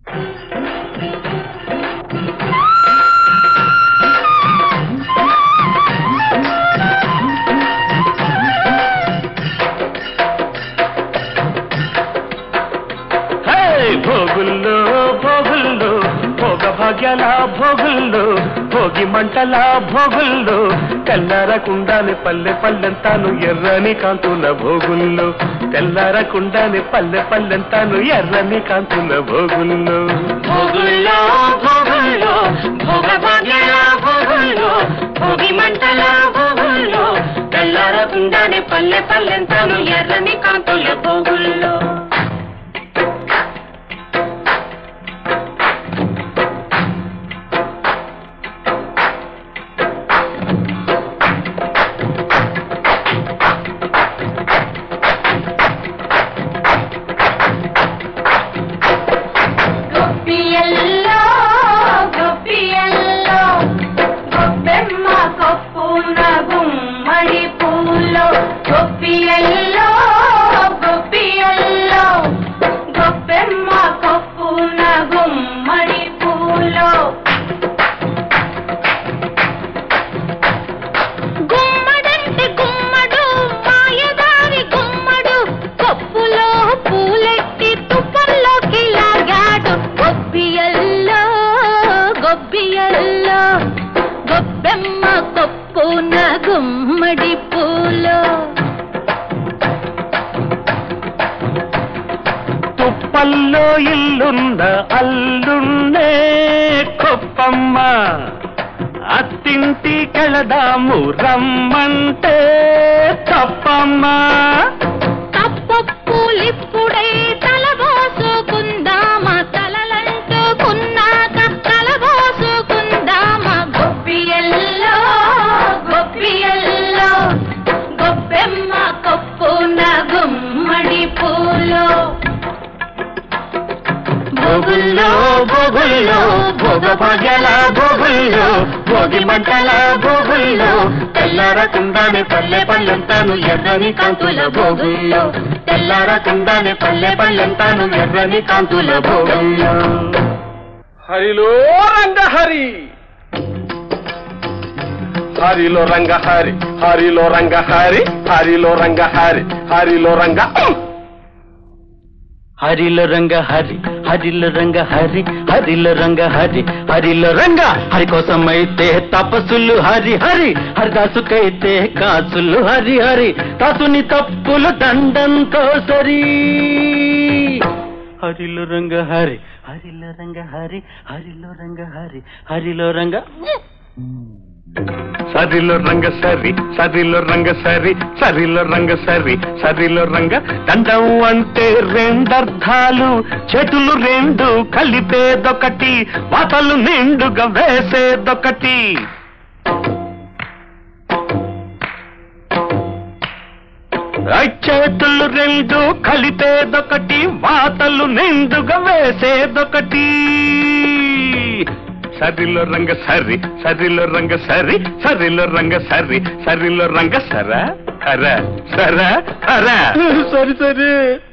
హే! భోగుల్లో భోగుల్లో భోగ భాగ్యాల భోగుల్లో భోగి మంటల భోగుల్లో తెల్లారకుండానే పల్లె పల్లెంతాను ఎర్రని కాంతుల భోగుల్లో తెల్లారకుండానే పల్లె పల్లెంతాను ఎర్రని కాంతుల భోగుల్లో భోగుల్లో భోగుల్లో భోగ భాగ్యాల భోగుల్లో భోగి మంటల భోగుల్లో తెల్లారకుండానే పల్లె పల్లెంతాను ఎర్రని కాంతుల భోగుల్లో గొప్పియల్లో గొప్పియల్లో గొప్పెమ్మ కొప్పున గుమ్మడి పూలో గొప్పియల్లో గొప్పియల్లో గొప్పెమ్మ కొప్పున గుమ్మడి పూలో గుమ్మడంటే గుమ్మడు మాయదారి గుమ్మడు కొప్పులో పూలెట్టి తుప్పల్లోకి లాగాడు గొబ్బియల్లో గొబ్బియల్లో గొబ్బెమ్మ కొప్పున గుమ్మడి పూలో తుప్పల్లో ఇల్లున్న అల్లున్నే కొప్పమ్మ అత్తింటి కెళదాము రమ్మంటే తప్పమ్మ తప్పప్పులిప్పుడై తలబోసుకుందామా తలలంటుకున్నాక తలబోసుకుందామా గొప్పియల్లో గొప్పియల్లో గొప్పెమ్మ కొప్పున గుమ్మడి పూలో భోగుల్లో భోగుల్లో భోగ భాగ్యాల భోగుల్లో భోగి మంటల భోగుల్లో తెల్లారకుండానే పల్లె పల్లెంతాను ఎర్రని కాంతుల భోగుల్లో తెల్లారకుండానే పల్లె పల్లెంతాను ఎర్రని కాంతుల భోగుల్లో హరిలో రంగ హరి హరిలో రంగ హరి హరిలో రంగ హరి హరిలో రంగ హరి హరిలో రంగ హరిలో రంగ హరి హరిలో రంగ హరి హరిలో రంగ హరి హరిలో రంగ హరి కోసమైతే తపస్సులు హరి హరి హరిదాసుకైతే కాసులు హరి హరి తాసుని తప్పులు దండంతో సరి హరిలో రంగ హరి హరిలో రంగ హరి హరిలో రంగ హరి హరిలో రంగ సరిలో రంగ సరి సరిలో రంగ సరి సరిలో రంగ సరి సరిలో రంగ దండం అంటే రెండర్థాలు చెటులు రెండు కలిపేదొకటి వాతలు నిండుగా వేసేదొకటి ఆ చేతులు రెండు కలిపేదొకటి వాతలు నిండుగా వేసేదొకటి సరిలో రంగ సరి సరిలో రంగ సరి సరిలో రంగ సరి సరిలో రంగ సర హర సర హర సరి సరి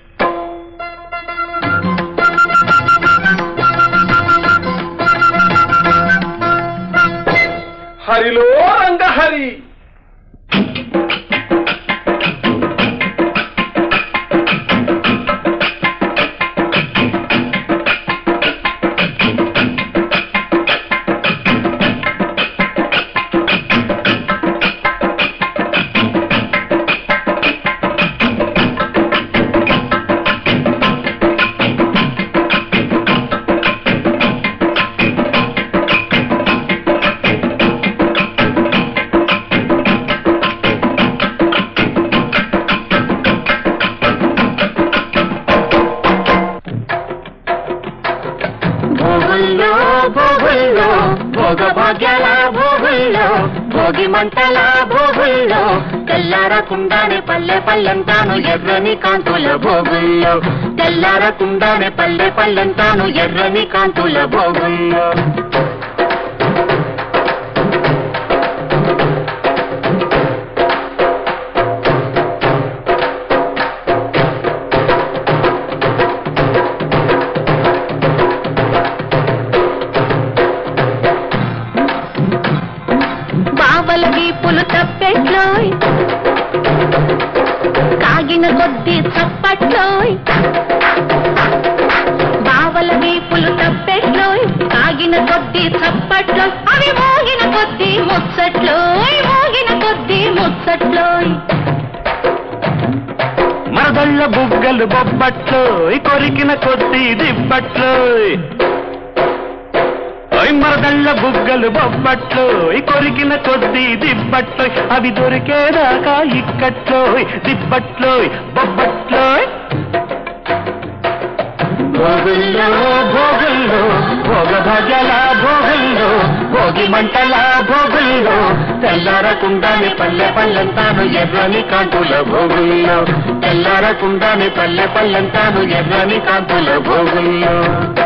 హరిలో రంగ హరి భోగుల్లో భోగుల్లో భోగ భాగ్యాల భోగుల్లో భోగి మంటల భోగుల్లో తెల్లారకుండానే పల్లె పల్లెంతాను ఎర్రని కాంతుల భోగుల్లో తెల్లారకుండానే పల్లె పల్లెంతాను ఎర్రని కాంతుల భోగుల్లో తప్పెట్లోయ్ కాగిన కొద్ది చప్పట్లోయ్ బావల వీపులు తప్పెట్లోయ్ కాగిన కొద్ది చప్పట్లోయ్ అవి మోగిన కొద్ది ముచ్చట్లోయ్ మోగిన కొద్ది ముచ్చట్లోయ్ మరదళ్ళ బుగ్గలు బొబ్బట్లు కొరికిన కొద్ది దిబ్బట్లు ఓయ్ మరదళ్ళ బుగ్గలు బొబ్బట్లు కొరికిన కొద్ది దిబ్బట్లు అవి దొరికేదాకా ఇక్కట్లో దిబ్బట్లు బొబ్బట్లు భోగుల్లో భోగుల్లో భోగ భజల భోగుల్లో భోగి మంటల భోగుల్లో తెల్లారకుండానే పల్లె పల్లెంతాను ఎర్రని కాంతుల భోగుల్లో తెల్లారకుండానే పల్లె పల్లెంతాను ఎర్రని కాంతుల భోగుల్లో